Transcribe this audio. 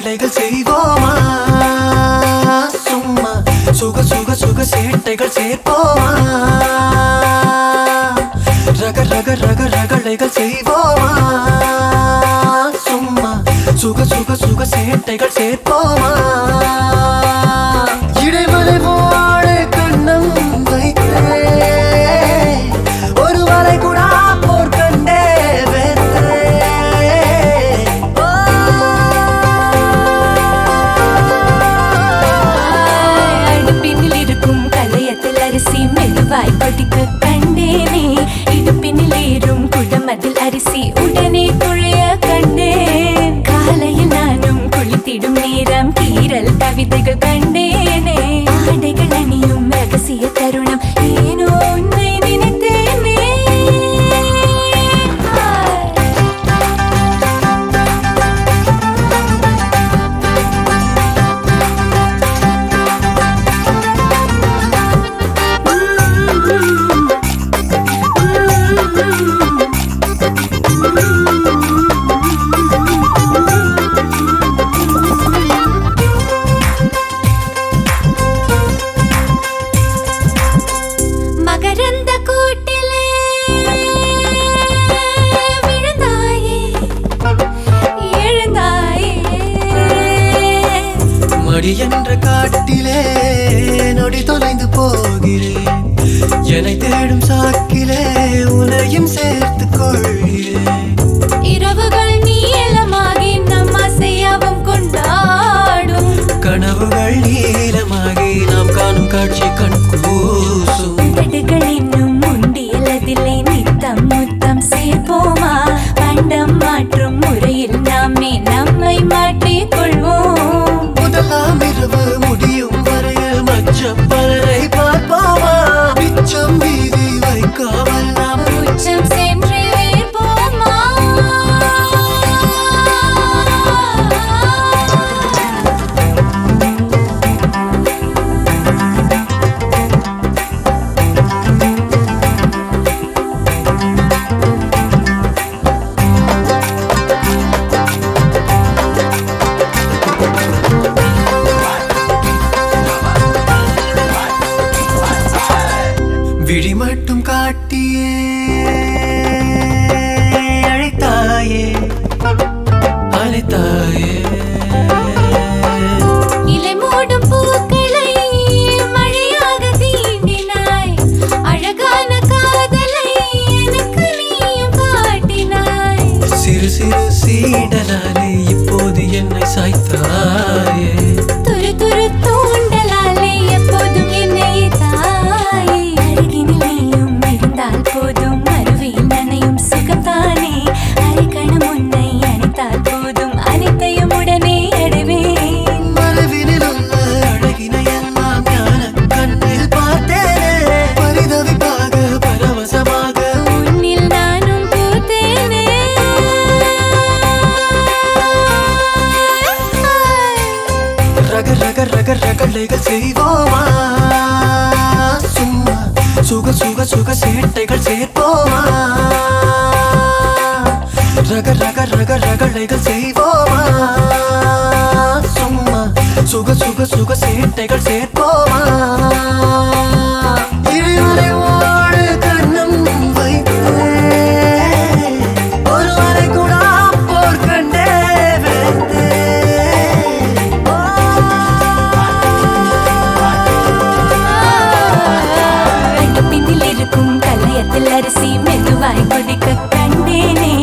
ரகளைகள் செய்வோமா சும்மா சுக சுக சுக சேட்டைகள் சேர்ப்போமா ரக ரக ரக ரகளைகள் செய்வோமா சும்மா சுக சுக சுக சேட்டைகள் சேர்ப்போமா இடைமலை போட கண்ணம் வைத்தே ஒரு வரை கூட போர் கண்டே வென்றே. ஓ அடுப்பினில் இருக்கும் கலையத்தில் அரிசி மெதுவாய் கொதிக்க கண்டேனே இடுப்பினில் ஏறும் குடமதில் அரிசி உடனே குழைய கண்டேன் காலையில் நானும் குளித்திடும் நேரம் கீரல் கவிதைகள் கண்டேனே ஆடைகள் அணியும் ரகசிய தருணம் ஏனோ உன்னை நினைத்தேனே மகரந்த கூட்டிலே விழுந்தாயே எழுந்தாயே மடி என்ற காட்டிலே நொடி தொலைந்து போகிறேன் என்னை தேடும் சாக்கிலே உன்னையும் சேர்த்துக் கொள்கிறேன் இரவுகள் நீளமாகி நம் அசையாவும் கொண்டாடும் கனவுகள் நீளமாகி நாம் காணும் காட்சி கண் கூசும் உதடுகள் இன்னும் உண்டியலதில்லை நித்தம் முத்தம் சேர்ப்போமா பண்டம் மாற்றும் முறையில் நாமே நம்மை மாற்றிக் கொள்வோம் முதலாம் இரவு முடியும் வரையில் மற்ற பலரை பார்ப்போமா மிச்சம் வீதி வைக்காமல் நாம் உச்சம் சென்று வீழ்ப்போமா விழி மட்டும் காட்டியே அழைத்தாயே அழைத்தாயே இலை மூடும் பூக்களை மழையாக தீண்டினாய் அழகான காதலை எனக்கு நீயும் காட்டினாய் சிறு சிறு சீடலாலே இப்போது என்னை சாய்த்தாயே துரு துரு தூண்டலாலே எப்போதும் என்னை தாயே அருகினில் நீயும் இருந்தால் போதும் அருவியில் நனையும் சுகம்தானே அரைக்கணம் உன்னை அணைத்தால் போதும் அனைத்தையும் உடனே அடைவேன் மரபினில் உள்ள அழகினை எல்லாம் ஞான கண்ணில் பார்த்தேனே பரிதவிப்பாக பரவசமாக உன்னில் நானும் பூத்தேனே ரக ரக ரக ரகளைகள் செய்வோமா சும்மா சுக சுக சுக சேட்டைகள் சேர்ப்போமா ரக ரக ரக ரகளைகள் செய்வோமா சும்மா சுக சுக சுக சேட்டைகள் சேர்ப்போமா இறைவனை ஓடு கண்ணம் வைத்தே ஒரு வரை கூட போர் கண்டே வென்றே. அடுப்பினில் இருக்கும் கலையத்தில் அரிசி மெதுவாய் கொதிக்க கண்டேனே